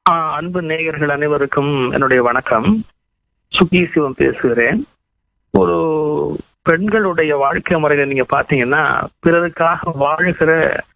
ஆ, அன்பு நேயர்கள் அனைவருக்கும் என்னுடைய வணக்கம் சுகி சிவம் பேசுகிறேன் ஒரு பெண்களுடைய வாழ்க்கை முறையில நீங்க பாத்தீங்கன்னா பிறருக்காக வாழுகிற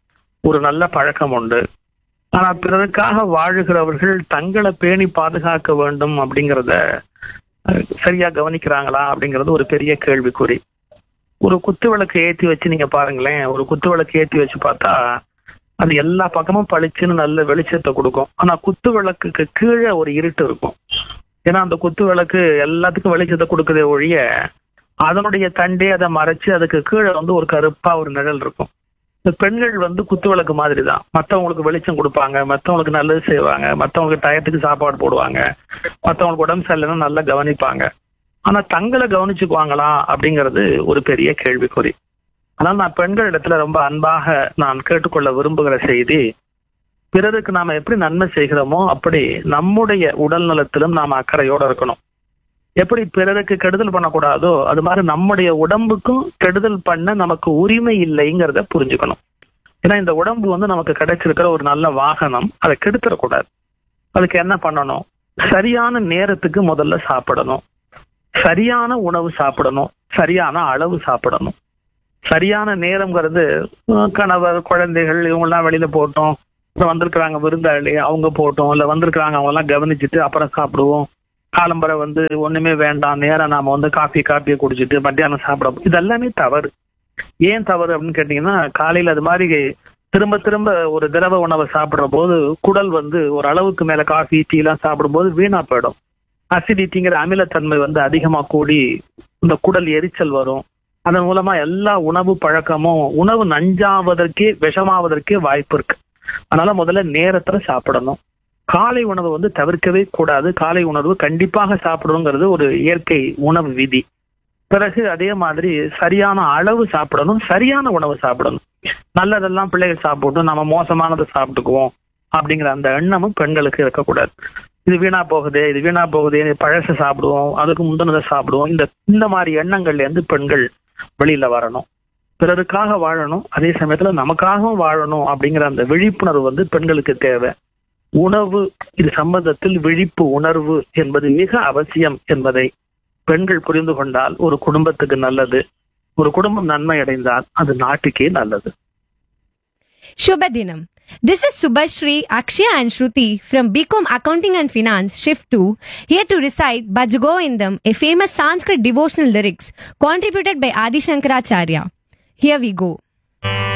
ஒரு நல்ல பழக்கம் உண்டு ஆனா பிறருக்காக வாழுகிறவர்கள் தங்களை பேணி பாதுகாக்க வேண்டும் அப்படிங்கறத அஹ், சரியா கவனிக்கிறாங்களா அப்படிங்கறது ஒரு பெரிய கேள்விக்குறி ஒரு குத்து விளக்கு ஏத்தி வச்சு நீங்க பாருங்களேன் ஒரு குத்து விளக்கு ஏத்தி வச்சு பார்த்தா அது எல்லா பக்கமும் பளிச்சுன்னு நல்ல வெளிச்சத்தை கொடுக்கும் ஆனா குத்து விளக்குக்கு கீழே ஒரு இருட்டு இருக்கும் ஏன்னா அந்த குத்து விளக்கு எல்லாத்துக்கும் வெளிச்சத்தை கொடுக்குதே ஒழிய அதனுடைய தண்டே அதை மறைச்சு அதுக்கு கீழே வந்து ஒரு கருப்பா ஒரு நிழல் இருக்கும் இந்த பெண்கள் வந்து குத்து விளக்கு மாதிரி தான் மற்றவங்களுக்கு வெளிச்சம் கொடுப்பாங்க மற்றவங்களுக்கு நல்லது செய்வாங்க மற்றவங்களுக்கு டயத்துக்கு சாப்பாடு போடுவாங்க மற்றவங்களுக்கு உடம்பு சரியில்லைன்னா நல்லா கவனிப்பாங்க ஆனா தங்களை கவனிச்சுக்குவாங்களா அப்படிங்கிறது ஒரு பெரிய கேள்விக்குறி ஆனால் நான் பெண்கள் இடத்துல ரொம்ப அன்பாக நான் கேட்டுக்கொள்ள விரும்புகிற செய்தி பிறருக்கு நாம எப்படி நன்மை செய்கிறோமோ அப்படி நம்முடைய உடல் நலத்திலும் நாம அக்கறையோட இருக்கணும் எப்படி பிறருக்கு கெடுதல் பண்ணக்கூடாதோ அது மாதிரி நம்முடைய உடம்புக்கும் கெடுதல் பண்ண நமக்கு உரிமை இல்லைங்கிறத புரிஞ்சுக்கணும் ஏன்னா இந்த உடம்பு வந்து நமக்கு கிடைச்சிருக்கிற ஒரு நல்ல வாகனம் அதை கெடுத்துடக்கூடாது அதுக்கு என்ன பண்ணணும் சரியான நேரத்துக்கு முதல்ல சாப்பிடணும் சரியான உணவு சாப்பிடணும் சரியான அளவு சாப்பிடணும் சரியான நேரம்ங்கிறது அஹ், கணவர் குழந்தைகள் இவங்கெல்லாம் வெளியில போட்டோம் அப்புறம் வந்திருக்கிறாங்க விருந்தாளி அவங்க போட்டோம் இல்ல வந்திருக்கிறாங்க அவங்க எல்லாம் கவனிச்சுட்டு அப்புறம் சாப்பிடுவோம் காலம்பரை வந்து ஒண்ணுமே வேண்டாம் நேரம் நாம வந்து காஃபி காப்பியை குடிச்சிட்டு மத்தியானம் சாப்பிட இதெல்லாமே தவறு ஏன் தவறு அப்படின்னு கேட்டீங்கன்னா காலையில அது மாதிரி திரும்ப திரும்ப ஒரு திரவ உணவை சாப்பிடுற போது குடல் வந்து ஒரு அளவுக்கு மேல காஃபி டீ எல்லாம் சாப்பிடும்போது வீணா போயிடும் அசிடிட்டிங்கிற அமிலத்தன்மை வந்து அதிகமா கூடி இந்த குடல் எரிச்சல் வரும் அதன் மூலமா எல்லா உணவு பழக்கமும் உணவு நஞ்சாவதற்கே விஷமாவதற்கே வாய்ப்பு இருக்கு அதனால முதல்ல நேரத்துல சாப்பிடணும் காலை உணவு வந்து தவிர்க்கவே கூடாது காலை உணவு கண்டிப்பாக சாப்பிடணுங்கிறது ஒரு இயற்கை உணவு விதி பிறகு அதே மாதிரி சரியான அளவு சாப்பிடணும் சரியான உணவு சாப்பிடணும் நல்லதெல்லாம் பிள்ளைகள் சாப்பிட்டு நம்ம மோசமானதை சாப்பிட்டுக்குவோம் அப்படிங்கிற அந்த எண்ணமும் பெண்களுக்கு இருக்கக்கூடாது இது வீணா போகுது இது வீணா போகுது இது பழச சாப்பிடுவோம் அதுக்கு முந்தினதை சாப்பிடுவோம் இந்த இந்த மாதிரி எண்ணங்கள்ல இருந்து பெண்கள் வெளியில வரணும் பிறருக்காக வாழணும் அதே சமயத்துல நமக்காகவும் வாழணும் அப்படிங்கிற அந்த விழிப்புணர்வு வந்து பெண்களுக்கு தேவை உணவு இது சம்பந்தத்தில் விழிப்பு உணர்வு என்பது மிக அவசியம் என்பதை பெண்கள் புரிந்து கொண்டால் ஒரு குடும்பத்துக்கு நல்லது ஒரு குடும்பம் நன்மை அடைந்தால் அது நாட்டுக்கே நல்லது Shubhadinam. This is Subhashri, Akshaya and Shruti from BCom Accounting and Finance, Shift 2, here to recite Bhajagovindam, a famous Sanskrit devotional lyrics contributed by Adi Shankaracharya. Here we go.